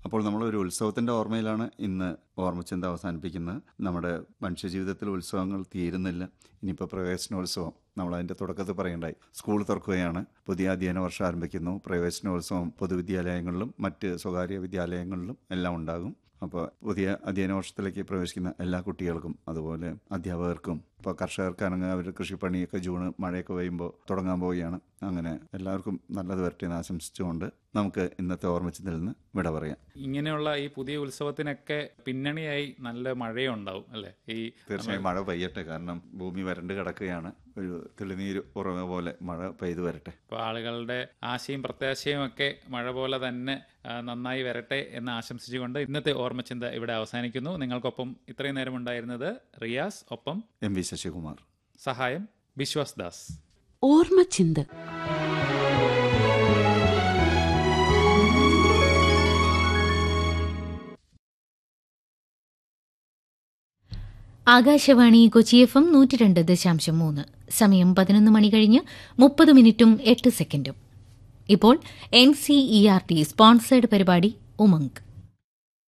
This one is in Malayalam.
അപ്പോൾ നമ്മൾ ഒരു ഉത്സവത്തിൻ്റെ ഓർമ്മയിലാണ് ഇന്ന് ഓർമ്മച്ചിന്ത അവസാനിപ്പിക്കുന്നത് നമ്മുടെ മനുഷ്യജീവിതത്തിൽ ഉത്സവങ്ങൾ തീരുന്നില്ല ഇനിയിപ്പോൾ പ്രവേശനോത്സവം നമ്മൾ അതിൻ്റെ തുടക്കത്തിൽ പറയണ്ടായി സ്കൂൾ തുറക്കുകയാണ് പുതിയ അധ്യയന വർഷം ആരംഭിക്കുന്നു പ്രവേശനോത്സവം പൊതുവിദ്യാലയങ്ങളിലും മറ്റ് സ്വകാര്യ വിദ്യാലയങ്ങളിലും എല്ലാം ഉണ്ടാകും അപ്പോൾ പുതിയ അധ്യയന വർഷത്തിലേക്ക് പ്രവേശിക്കുന്ന എല്ലാ കുട്ടികൾക്കും അതുപോലെ അധ്യാപകർക്കും ഇപ്പോൾ കർഷകർക്കാണെങ്കിൽ അവർ കൃഷിപ്പണിയൊക്കെ ജൂണ് മഴയൊക്കെ പെയ്യുമ്പോൾ തുടങ്ങാൻ പോവുകയാണ് അങ്ങനെ എല്ലാവർക്കും നല്ലത് വരട്ടെ എന്ന് ആശംസിച്ചുകൊണ്ട് നമുക്ക് ഇന്നത്തെ ഓർമ്മിച്ചതിൽ നിന്ന് വിട പറയാം ഇങ്ങനെയുള്ള ഈ പുതിയ ഉത്സവത്തിനൊക്കെ പിന്നണിയായി നല്ല മഴയുണ്ടാവും അല്ലെ ഈ തീർച്ചയായും മഴ പെയ്യട്ടെ കാരണം ഭൂമി വരണ്ട് കിടക്കുകയാണ് ഒരു തെളിനീര് ഉറവ പോലെ മഴ പെയ്തു വരട്ടെ ഇപ്പോൾ ആളുകളുടെ ആശയും പ്രത്യാശയും ഒക്കെ മഴ പോലെ തന്നെ ആ, നന്നായി വരട്ടെ എന്ന് ആശംസിച്ചുകൊണ്ട് ഇന്നത്തെ ഓർമ്മച്ചിന്ത ഇവിടെ അവസാനിക്കുന്നു നിങ്ങൾക്കൊപ്പം ഇത്രയും നേരം ഉണ്ടായിരുന്നത് റിയാസ് ഒപ്പം എം വി ശശികുമാർ സഹായം വിശ്വാസ് ദാസ് ഓർമ്മച്ചിന്ത് ആകാശവാണി കൊച്ചി എഫ് എം നൂറ്റി രണ്ട് ദശാംശം മൂന്ന് സമയം പതിനൊന്ന് മണി കഴിഞ്ഞ് മുപ്പത് മിനിറ്റും എട്ട് സെക്കൻഡും ഇപ്പോൾ N C E R T sponsored പരിപാടി ഉമങ്ക്